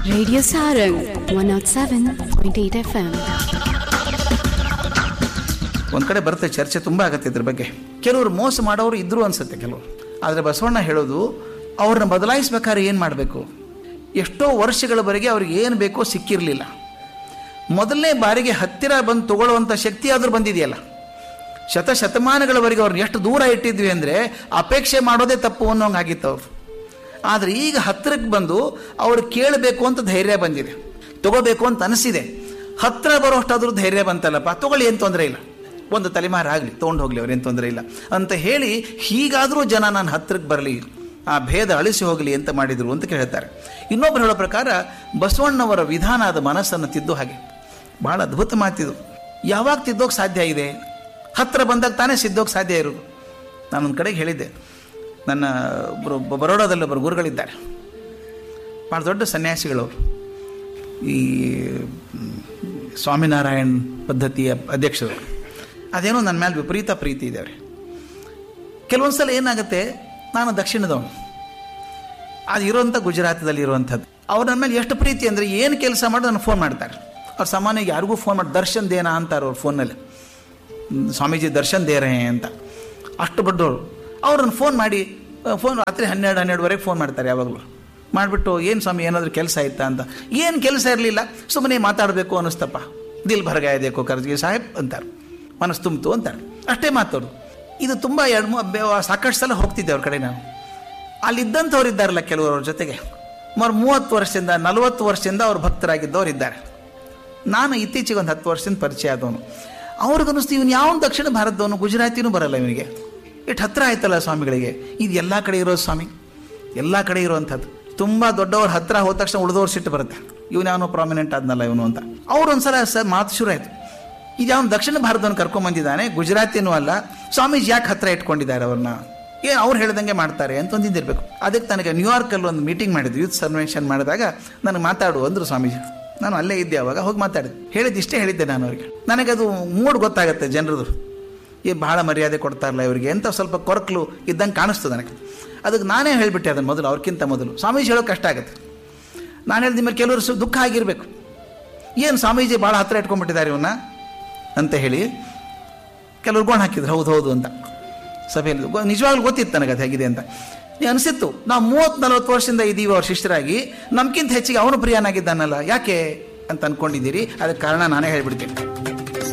Radio Sarang 107.8 FM. ಒಂದು ಕಡೆ ಬರುತ್ತೆ ಚರ್ಚೆ ತುಂಬ ಆಗತ್ತೆ ಇದ್ರ ಬಗ್ಗೆ ಕೆಲವರು ಮೋಸ ಮಾಡೋರು ಇದ್ರು ಅನ್ಸುತ್ತೆ ಕೆಲವರು ಆದರೆ ಬಸವಣ್ಣ ಹೇಳೋದು ಅವ್ರನ್ನ ಬದಲಾಯಿಸ್ಬೇಕಾದ್ರೆ ಏನು ಮಾಡಬೇಕು ಎಷ್ಟೋ ವರ್ಷಗಳವರೆಗೆ ಅವ್ರಿಗೆ ಏನು ಬೇಕೋ ಸಿಕ್ಕಿರಲಿಲ್ಲ ಮೊದಲನೇ ಬಾರಿಗೆ ಹತ್ತಿರ ಬಂದು ತಗೊಳ್ಳುವಂಥ ಶಕ್ತಿ ಆದರೂ ಬಂದಿದೆಯಲ್ಲ ಶತ ಶತಮಾನಗಳವರೆಗೆ ಅವ್ರನ್ನ ಎಷ್ಟು ದೂರ ಇಟ್ಟಿದ್ವಿ ಅಂದರೆ ಅಪೇಕ್ಷೆ ಮಾಡೋದೇ ತಪ್ಪು ಅನ್ನೋಂಗಾಗಿತ್ತು ಅವರು ಆದರೆ ಈಗ ಹತ್ತಿರಕ್ಕೆ ಬಂದು ಅವ್ರು ಕೇಳಬೇಕು ಅಂತ ಧೈರ್ಯ ಬಂದಿದೆ ತಗೋಬೇಕು ಅಂತ ಅನಿಸಿದೆ ಹತ್ತಿರ ಬರೋಷ್ಟಾದ್ರೂ ಧೈರ್ಯ ಬಂತಲ್ಲಪ್ಪ ತಗೊಳ್ಳಿ ಏನು ತೊಂದರೆ ಇಲ್ಲ ಒಂದು ತಲೆಮಾರು ಆಗಲಿ ತೊಗೊಂಡು ಹೋಗಲಿ ಅವ್ರೇನು ತೊಂದರೆ ಇಲ್ಲ ಅಂತ ಹೇಳಿ ಹೀಗಾದರೂ ಜನ ನಾನು ಹತ್ತಿರಕ್ಕೆ ಬರಲಿ ಆ ಭೇದ ಅಳಿಸಿ ಹೋಗಲಿ ಅಂತ ಮಾಡಿದರು ಅಂತ ಹೇಳ್ತಾರೆ ಇನ್ನೊಬ್ರು ಹೇಳೋ ಪ್ರಕಾರ ಬಸವಣ್ಣವರ ವಿಧಾನ ಅದು ಮನಸ್ಸನ್ನು ತಿದ್ದು ಹಾಗೆ ಭಾಳ ಅದ್ಭುತ ಮಾತಿದು ಯಾವಾಗ ತಿದ್ದೋಕೆ ಸಾಧ್ಯ ಇದೆ ಹತ್ತಿರ ಬಂದಾಗ ತಾನೇ ಸಿದ್ದೋಕೆ ಸಾಧ್ಯ ಇರೋದು ನಾನೊಂದು ಕಡೆಗೆ ಹೇಳಿದ್ದೆ ನನ್ನ ಒಬ್ಬರು ಬರೋಡಾದಲ್ಲಿ ಒಬ್ಬರು ಗುರುಗಳಿದ್ದಾರೆ ಭಾಳ ದೊಡ್ಡ ಸನ್ಯಾಸಿಗಳವರು ಈ ಮ್, ಸ್ವಾಮಿನಾರಾಯಣ್ ಪದ್ಧತಿಯ ಅಧ್ಯಕ್ಷರು ಅದೇನೋ ನನ್ನ ಮೇಲೆ ವಿಪರೀತ ಪ್ರೀತಿ ಇದೆ ಅವ್ರಿಗೆ ಕೆಲವೊಂದು ಸಲ ಏನಾಗುತ್ತೆ ನಾನು ದಕ್ಷಿಣದವನು ಅದು ಇರೋಂಥ ಗುಜರಾತದಲ್ಲಿ ಇರುವಂಥದ್ದು ಅವ್ರು ನನ್ನ ಮೇಲೆ ಎಷ್ಟು ಪ್ರೀತಿ ಅಂದರೆ ಏನು ಕೆಲಸ ಮಾಡಿ ನನಗೆ ಫೋನ್ ಮಾಡ್ತಾರೆ ಅವ್ರು ಸಾಮಾನ್ಯವಾಗಿ ಯಾರಿಗೂ ಫೋನ್ ಮಾಡಿ ದರ್ಶನ್ ದೇನ ಅಂತಾರೆ ಅವ್ರು ಫೋನಲ್ಲಿ ಹ್ಮ್, ಸ್ವಾಮೀಜಿ ದರ್ಶನ್ ದೇರೆ ಅಂತ ಅಷ್ಟು ದೊಡ್ಡವರು ಅವ್ರನ್ನ ಫೋನ್ ಮಾಡಿ ಫೋನ್ ರಾತ್ರಿ ಹನ್ನೆರಡು ಹನ್ನೆರಡುವರೆಗೆ ಫೋನ್ ಮಾಡ್ತಾರೆ ಯಾವಾಗಲೂ ಮಾಡಿಬಿಟ್ಟು ಏನು ಸ್ವಾಮಿ ಏನಾದರೂ ಕೆಲಸ ಆಯ್ತಾ ಅಂತ ಏನು ಕೆಲಸ ಇರಲಿಲ್ಲ ಸುಮ್ಮನೆ ಮಾತಾಡಬೇಕು ಅನ್ನಿಸ್ತಪ್ಪ ದಿಲ್ ಭರಗಾಯ ದೇಕೋ ಕರ್ಜಿಗೆ ಸಾಹೇಬ್ ಅಂತಾರೆ ಮನಸ್ಸು ತುಂಬಿತು ಅಂತಾರೆ ಅಷ್ಟೇ ಮಾತಾಡು ಇದು ತುಂಬ ಎರಡು ಮೂ- ಬೆ- ಸಾಕಷ್ಟು ಸಲ ಹೋಗ್ತಿದ್ದೆ ಅವ್ರ ಕಡೆ ನಾನು ಅಲ್ಲಿದ್ದಂಥವ್ರು ಇದ್ದಾರಲ್ಲ ಕೆಲವರು ಅವ್ರ ಜೊತೆಗೆ ಸುಮಾರು ಮೂವತ್ತು ವರ್ಷದಿಂದ ನಲವತ್ತು ವರ್ಷದಿಂದ ಅವ್ರು ಭಕ್ತರಾಗಿದ್ದವ್ರು ಇದ್ದಾರೆ ನಾನು ಇತ್ತೀಚೆಗೆ ಒಂದು ಹತ್ತು ವರ್ಷದಿಂದ ಪರಿಚಯ ಆದವನು ಅವ್ರಿಗನ್ನಿಸ್ತು ಇವನು ಯಾವ ದಕ್ಷಿಣ ಭಾರತದವನು ಗುಜರಾತಿನೂ ಬರಲ್ಲ ಇವನಿಗೆ ಇಷ್ಟು ಹತ್ರ ಆಯ್ತಲ್ಲ ಸ್ವಾಮಿಗಳಿಗೆ ಇದು ಎಲ್ಲ ಕಡೆ ಇರೋ ಸ್ವಾಮಿ ಎಲ್ಲ ಕಡೆ ಇರುವಂಥದ್ದು ತುಂಬ ದೊಡ್ಡವ್ರ ಹತ್ರ ಹೋದ ತಕ್ಷಣ ಉಳಿದವ್ರು ಸಿಟ್ಟು ಬರುತ್ತೆ ಇವನು ಯಾವನೋ ಪ್ರಾಮಿನೆಂಟ್ ಆದ್ನಲ್ಲ ಇವನು ಅಂತ ಅವ್ರು ಒಂದ್ಸಲ ಸ ಮಾತು ಶುರು ಆಯಿತು ಇದು ಯಾವನು ದಕ್ಷಿಣ ಭಾರತವನ್ನು ಕರ್ಕೊಂಬಂದಿದ್ದಾನೆ ಗುಜರಾತಿನೂ ಅಲ್ಲ ಸ್ವಾಮೀಜಿ ಯಾಕೆ ಹತ್ರ ಇಟ್ಕೊಂಡಿದ್ದಾರೆ ಅವ್ರನ್ನ ಏನು ಅವ್ರು ಹೇಳ್ದಂಗೆ ಮಾಡ್ತಾರೆ ಅಂತ ಒಂದಿದ್ದಿರ್ಬೇಕು ಅದಕ್ಕೆ ನನಗೆ ನ್ಯೂಯಾರ್ಕಲ್ಲಿ ಒಂದು ಮೀಟಿಂಗ್ ಮಾಡಿದ್ರು ಯೂತ್ ಕನ್ವೆನ್ಷನ್ ಮಾಡಿದಾಗ ನನಗೆ ಮಾತಾಡು ಅಂದರು ಸ್ವಾಮೀಜಿ ನಾನು ಅಲ್ಲೇ ಇದ್ದೆ ಅವಾಗ ಹೋಗಿ ಮಾತಾಡಿದೆ ಹೇಳಿದ್ದು ಇಷ್ಟೇ ಹೇಳಿದ್ದೆ ನಾನು ಅವರಿಗೆ ನನಗದು ಮೂಡ್ ಗೊತ್ತಾಗುತ್ತೆ ಜನರದು ಈ ಭಾಳ ಮರ್ಯಾದೆ ಕೊಡ್ತಾರಲ್ಲ ಇವರಿಗೆ ಅಂತ ಸ್ವಲ್ಪ ಕೊರಕಲು ಇದ್ದಂಗೆ ಕಾಣಿಸ್ತು ನನಗೆ ಅದಕ್ಕೆ ನಾನೇ ಹೇಳಿಬಿಟ್ಟೆ ಅದನ್ನು ಮೊದಲು ಅವ್ರಿಗಿಂತ ಮೊದಲು ಸ್ವಾಮೀಜಿ ಹೇಳೋಕೆ ಕಷ್ಟ ಆಗುತ್ತೆ ನಾನು ಹೇಳಿದ ಮೇಲೆ ಕೆಲವರು ಸು ದುಃಖ ಆಗಿರಬೇಕು ಏನು ಸ್ವಾಮೀಜಿ ಭಾಳ ಹತ್ತಿರ ಇಟ್ಕೊಂಡ್ಬಿಟ್ಟಿದ್ದಾರೆ ಇವನ್ನ ಅಂತ ಹೇಳಿ ಕೆಲವ್ರು ಗೋಣ ಹಾಕಿದ್ರು ಹೌದು ಹೌದು ಅಂತ ಸಭೆಯಲ್ಲಿ ಗೊ- ನಿಜವಾಗ್ಲೂ ಗೊತ್ತಿತ್ತು ನನಗೆ ಅದು ಹೇಗಿದೆ ಅಂತ ಅನಿಸಿತ್ತು ನಾವು ಮೂವತ್ತು ನಲವತ್ತು ವರ್ಷದಿಂದ ಇದ್ದೀವಿ ಅವ್ರ ಶಿಷ್ಯರಾಗಿ ನಮ್ಗಿಂತ ಹೆಚ್ಚಿಗೆ ಅವನು ಪ್ರಿಯನಾಗಿದ್ದಾನಲ್ಲ ಯಾಕೆ ಅಂತ ಅನ್ಕೊಂಡಿದ್ದೀರಿ ಅದಕ್ಕೆ ಕಾರಣ ನಾನೇ ಹೇಳ್ಬಿಡ್ತೀನಿ